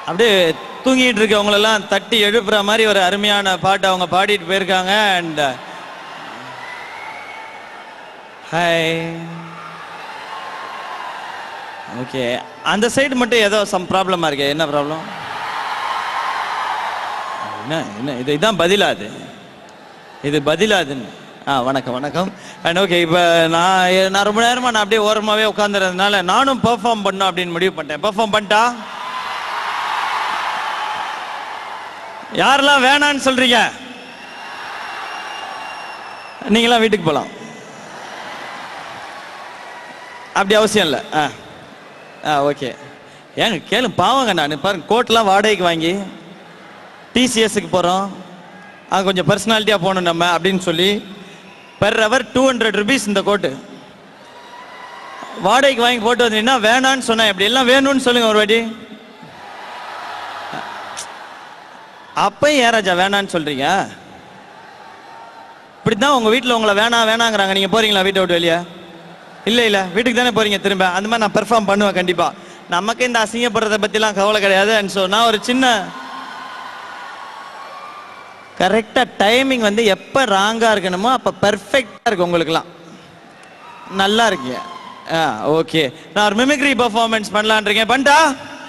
அப்படியே தூங்கிட்டு இருக்கவங்களெல்லாம் தட்டி எழுப்புற மாதிரி ஒரு அருமையான பாட்டு அவங்க பாடிட்டு போயிருக்காங்க அண்ட் ஹாய் ஓகே அந்த சைடு மட்டும் ஏதோ சம் ப்ராப்ளமா இருக்கு என்ன ப்ராப்ளம் என்ன என்ன இது இதான் பதிலா அது இது பதிலா அதுன்னு ஆ வணக்கம் வணக்கம் அண்ட் ஓகே இப்போ நான் எ- நான் ரொம்ப நேரமா நான் அப்படியே ஓரமாவே உட்காந்துறதுனால நானும் பெர்ஃபார்ம் பண்ணும் அப்படின்னு முடிவு பண்ணிட்டேன் பெர்ஃபார்ம் பண்ணிட்டா யாரெல்லாம் வேணான்னு சொல்றீங்க நீங்களாம் வீட்டுக்கு போகலாம் அப்படி அவசியம் இல்லை ஆ ஆ ஓகே ஏங்க கேளு பாவங்க நான் பாருங்க கோட்லாம் வாடகைக்கு வாங்கி டிசிஎஸ்க்கு போகிறோம் அங்கே கொஞ்சம் பர்சனாலிட்டியாக போகணும் நம்ம அப்படின்னு சொல்லி per hour two hundred rupees இந்த கோட்டு வாடகைக்கு வாங்கி போட்டு வந்தீங்கன்னா வேணான்னு சொன்னேன் இப்படி எல்லாம் வேணும்னு சொல்லுங்க ஒரு வாட்டி அப்பயும் ஏன் ராஜா வேணான்னு சொல்றீங்க இப்படித்தான் உங்க வீட்டில் உங்களை வேணாம் வேணாங்கிறாங்க நீங்க போறீங்களா வீட்டை விட்டு வெளியே இல்ல இல்ல வீட்டுக்கு தானே போறீங்க திரும்ப அந்த மாதிரி நான் பெர்ஃபார்ம் பண்ணுவேன் கண்டிப்பா நமக்கு இந்த அசிங்கப்படுறத பத்திலாம் கவலை கிடையாது அண்ட் ஸோ நான் ஒரு சின்ன கரெக்டா டைமிங் வந்து எப்ப ராங்கா இருக்கணுமோ அப்ப பெர்ஃபெக்டா இருக்கு உங்களுக்குலாம் நல்லா இருக்கீங்க ஆ ஓகே நான் ஒரு மிமிக்ரி பர்ஃபார்மன்ஸ் பண்ணலான் இருக்கேன் பண்ணிட்டா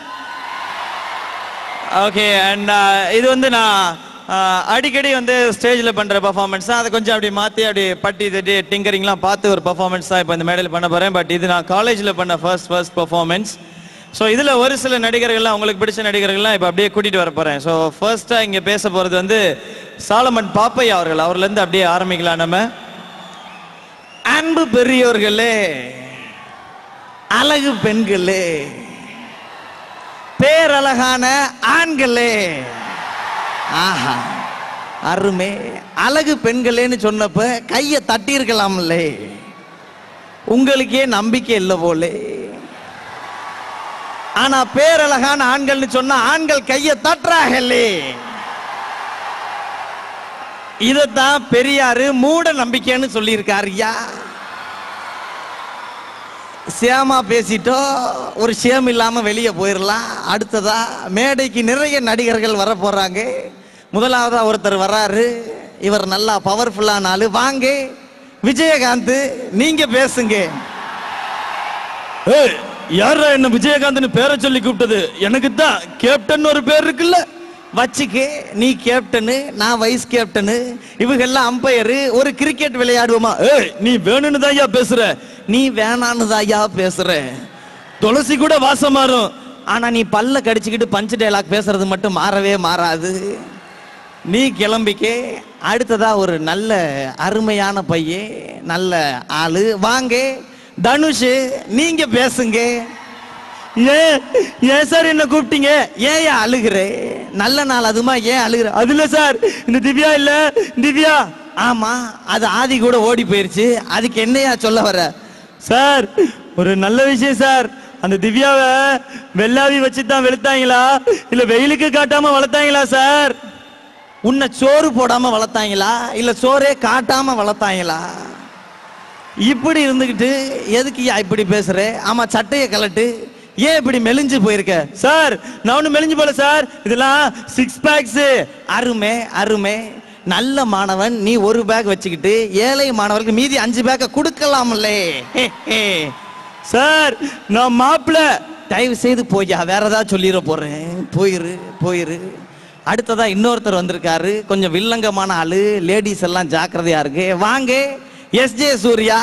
ஓகே அண்ட் இது வந்து நான் uh, அடிக்கடி வந்து ஸ்டேஜில் பண்ணுற பர்ஃபார்மன்ஸ் தான் அதை கொஞ்சம் அப்படி மாற்றி அப்படி பட்டி தட்டி டிங்கரிங்லாம் பார்த்து ஒரு பர்ஃபார்மன்ஸ் தான் இப்போ இந்த மேடையில் பண்ண போகிறேன் பட் இது நான் காலேஜில் பண்ண ஃபர்ஸ்ட் ஃபர்ஸ்ட் பர்ஃபார்மன்ஸ் ஸோ இதில் ஒரு சில நடிகர்கள்லாம் உங்களுக்கு பிடிச்ச நடிகர்கள்லாம் இப்போ அப்படியே கூட்டிகிட்டு வர போகிறேன் ஸோ ஃபர்ஸ்ட்டாக இங்கே பேச போகிறது வந்து சாலமன் பாப்பையா அவர்கள் அவர்லேருந்து அப்படியே ஆரம்பிக்கலாம் நம்ம அன்பு பெரியோர்களே அழகு பெண்களே பேரழகான ஆண்களே ஆஹா அருமை அழகு பெண்களேன்னு சொன்னப்ப கையை தட்டி இருக்கலாம்லே உங்களுக்கே நம்பிக்கை இல்லை போலே ஆனா பேரழகான ஆண்கள்னு சொன்னா ஆண்கள் கையை தட்டுறாங்களே இதத்தான் பெரியாரு மூட நம்பிக்கைன்னு சொல்லியிருக்காரு ஐயா சேமா பேசிட்டோம் ஒரு சேம் இல்லாம வெளியே போயிடலாம் அடுத்ததா மேடைக்கு நிறைய நடிகர்கள் வர போறாங்க முதலாவதா ஒருத்தர் வராரு இவர் நல்லா பவர்ஃபுல்லான ஆளு வாங்க விஜயகாந்த் நீங்க பேசுங்க யாரா என்ன விஜயகாந்த்னு பேரை சொல்லி கூப்பிட்டது எனக்கு தான் கேப்டன் ஒரு பேர் இருக்குல்ல வச்சுக்கு நீ கேப்டனு நான் வைஸ் கேப்டனு இவங்க எல்லாம் அம்பையரு ஒரு கிரிக்கெட் விளையாடுவோமா ஏய் நீ வேணும்னு தான் ஐயா பேசுற நீ வேணான்னு தான் ஐயா பேசுற துளசி கூட வாசம் மாறும் ஆனா நீ பல்ல கடிச்சுக்கிட்டு பஞ்சு டைலாக் பேசுறது மட்டும் மாறவே மாறாது நீ கிளம்பிக்கே அடுத்ததா ஒரு நல்ல அருமையான பையன் நல்ல ஆளு வாங்க தனுஷ் நீங்க பேசுங்க ஏன் ஏன் சார் என்ன கூப்பிட்டீங்க ஏன் ஏன் அழுகுற நல்ல நாள் அதுமா ஏன் அழுகுற அது இல்ல சார் இந்த திவ்யா இல்ல திவ்யா ஆமா அது ஆதி கூட ஓடி போயிருச்சு அதுக்கு என்னையா சொல்ல வர சார் ஒரு நல்ல விஷயம் சார் அந்த திவ்யாவை வெள்ளாவி வச்சு தான் வெளுத்தாங்களா இல்ல வெயிலுக்கு காட்டாம வளர்த்தாங்களா சார் உன்னை சோறு போடாம வளர்த்தாங்களா இல்ல சோறே காட்டாம வளர்த்தாங்களா இப்படி இருந்துகிட்டு எதுக்கு ஐயா இப்படி பேசுற ஆமா சட்டையை கலட்டு ஏன் இப்படி மெலிஞ்சு போயிருக்க சார் நான் ஒன்றும் மெலிஞ்சு போல சார் இதெல்லாம் சிக்ஸ் பேக்ஸ் அருமை அருமை நல்ல மாணவன் நீ ஒரு பேக் வச்சுக்கிட்டு ஏழை மாணவர்களுக்கு மீதி அஞ்சு பேக்கை கொடுக்கலாம்லே ஹே, ஹே. சார் நான் மாப்பிள்ள தயவு செய்து போய்யா வேற ஏதாவது சொல்லிட போறேன் போயிரு போயிரு அடுத்ததா இன்னொருத்தர் வந்திருக்காரு கொஞ்சம் வில்லங்கமான ஆளு லேடிஸ் எல்லாம் ஜாக்கிரதையா இருக்கு வாங்க எஸ் ஜே சூர்யா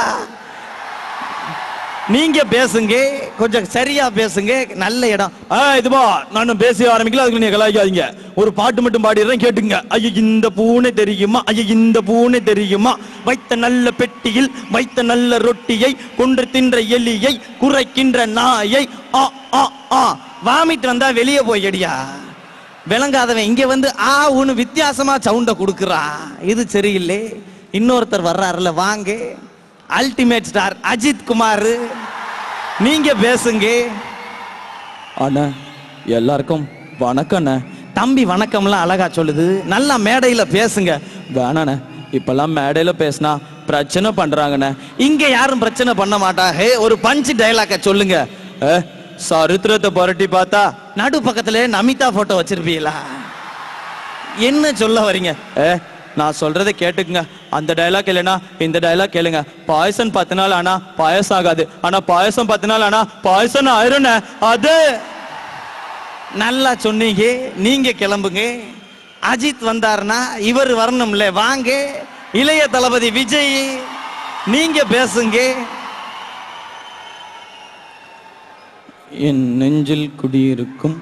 நீங்க பேசுங்க கொஞ்சம் சரியா பேசுங்க நல்ல இடம் ஆ இதுவா நான் பேச ஆரம்பிக்கல அதுக்கு நீங்க கலாய்க்காதீங்க ஒரு பாட்டு மட்டும் பாடிடுறேன் கேட்டுங்க ஐயா இந்த பூனை தெரியுமா ஐயா இந்த பூனை தெரியுமா வைத்த நல்ல பெட்டியில் வைத்த நல்ல ரொட்டியை கொன்று தின்ற எலியை குறைக்கின்ற நாயை ஆ ஆ ஆ வாமிட் வந்தா வெளியே போயடியா விளங்காதவன் இங்க வந்து ஆ ஒன்னு வித்தியாசமா சவுண்ட கொடுக்குறா இது சரியில்லை இன்னொருத்தர் வர்றாருல வாங்க அல்டிமேட் ஸ்டார் அஜித் குமார் நீங்க பேசுங்க அண்ணா எல்லாருக்கும் வணக்கம் அண்ணா தம்பி வணக்கம்லாம் அழகா சொல்லுது நல்லா மேடையில பேசுங்க வேணாண்ணே இப்பெல்லாம் மேடையில பேசினா பிரச்சனை பண்றாங்கண்ணே இங்க யாரும் பிரச்சனை பண்ண மாட்டாங்க ஒரு பஞ்சு டைலாக்க சொல்லுங்க "ஏ, சரித்திரத்தை புரட்டி பார்த்தா நடு பக்கத்துல நமிதா போட்டோ வச்சிருப்பீங்களா என்ன சொல்ல வரீங்க ஏ நான் சொல்றதை கேட்டுக்குங்க அந்த டயலாக் இல்லைனா இந்த டயலாக் கேளுங்க பாயசம் பத்து நாள் ஆனா பாயசம் ஆகாது ஆனா பாயசம் பத்து நாள் ஆனா பாயசம் ஆயிரும்னே அது நல்லா சொன்னீங்க நீங்க கிளம்புங்க அஜித் வந்தாருன்னா இவர் வரணும்ல வாங்க இளைய தளபதி விஜய் நீங்க பேசுங்க என் நெஞ்சில் குடியிருக்கும்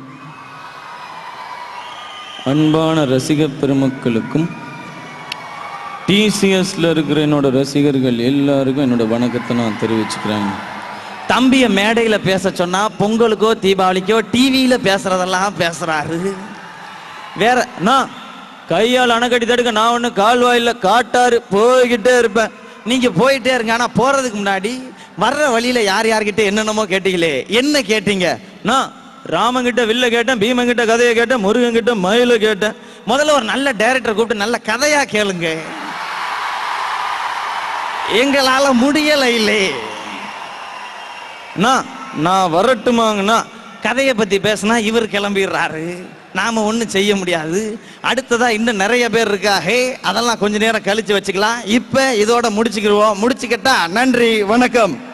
அன்பான ரசிக பெருமக்களுக்கும் டிசிஎஸ்ல இருக்கிற என்னோட ரசிகர்கள் எல்லாருக்கும் என்னோட வணக்கத்தை நான் தெரிவிச்சுக்கிறேன் தம்பிய மேடையில பேச சொன்னா பொங்கலுக்கோ தீபாவளிக்கோ டிவியில பேசுறதெல்லாம் பேசுறாரு வேற நான் கையால் அணைக்கட்டி தடுக்க நான் ஒண்ணு கால்வாயில காட்டாரு போய்கிட்டே இருப்பேன் நீங்க போயிட்டே இருங்க ஆனா போறதுக்கு முன்னாடி வர்ற வழியில யார் யார்கிட்ட என்னென்னமோ கேட்டீங்களே என்ன கேட்டீங்க நான் ராமன் கிட்ட வில்ல கேட்டேன் பீமன் கிட்ட கதையை கேட்டேன் முருகன் கிட்ட மயில கேட்டேன் முதல்ல ஒரு நல்ல டைரக்டர் கூப்பிட்டு நல்ல கதையா கேளுங்க எங்களால முடியல இல்லே நான் நான் வரட்டுமாங்கண்ணா கதையை பத்தி பேசினா இவர் கிளம்பிடுறாரு நாம ஒண்ணும் செய்ய முடியாது அடுத்ததா இன்னும் நிறைய பேர் இருக்காக அதெல்லாம் கொஞ்ச நேரம் கழிச்சு வச்சுக்கலாம் இப்ப இதோட முடிச்சுக்கிருவோம் முடிச்சுக்கிட்டா நன்றி வணக்கம்